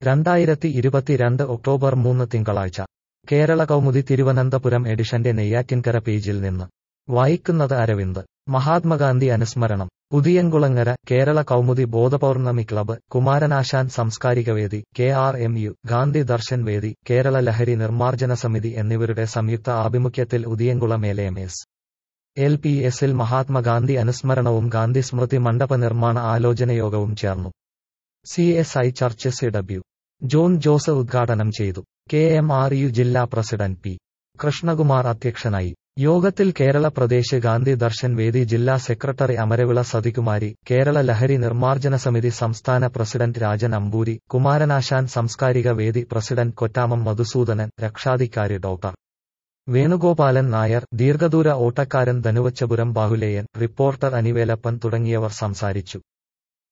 രണ്ടായിരത്തി ഇരുപത്തിരണ്ട് ഒക്ടോബർ മൂന്ന് തിങ്കളാഴ്ച കേരള കൗമുദി തിരുവനന്തപുരം എഡിഷന്റെ നെയ്യാറ്റിൻകര പേജിൽ നിന്ന് വായിക്കുന്നത് അരവിന്ദ് മഹാത്മഗാന്ധി അനുസ്മരണം Udiyankulangara Kerala Kaumudi Bodhapournami club Kumaranasan സാംസ്കാരികവേദി K R M U Gandhi Darshan വേദി കേരള ലഹരി നിർമ്മാർജ്ജന സമിതി എന്നിവരുടെ സംയുക്ത ആഭിമുഖ്യത്തിൽ ഉദിയൻകുളം L M S L P എസിൽ മഹാത്മഗാന്ധി അനുസ്മരണവും ഗാന്ധി സ്മൃതി മണ്ഡപ നിർമ്മാണ ആലോചനയോഗവും ചേർന്നു C S I church C W John Jose ഉദ്ഘാടനം ചെയ്തു കെ എം ആർ യു ജില്ലാ പ്രസിഡന്റ് പി കൃഷ്ണകുമാർ അധ്യക്ഷനായി യോഗത്തിൽ കേരള പ്രദേശ് ഗാന്ധി ദർശൻ വേദി ജില്ലാ സെക്രട്ടറി അമരവിള സതികുമാരി കേരള ലഹരി നിർമ്മാർജ്ജന സമിതി സംസ്ഥാന പ്രസിഡന്റ് രാജൻ അമ്പൂരി കുമാരനാശാൻ സാംസ്കാരിക വേദി പ്രസിഡന്റ് കൊറ്റാമം മധുസൂദനൻ രക്ഷാധികാരി ഡോക്ടർ വേണുഗോപാലൻ നായർ ദീർഘദൂര ഓട്ടക്കാരൻ ധനുവച്ചപുരം ബാഹുലേയൻ റിപ്പോർട്ടർ അനിവേലപ്പൻ തുടങ്ങിയവർ സംസാരിച്ചു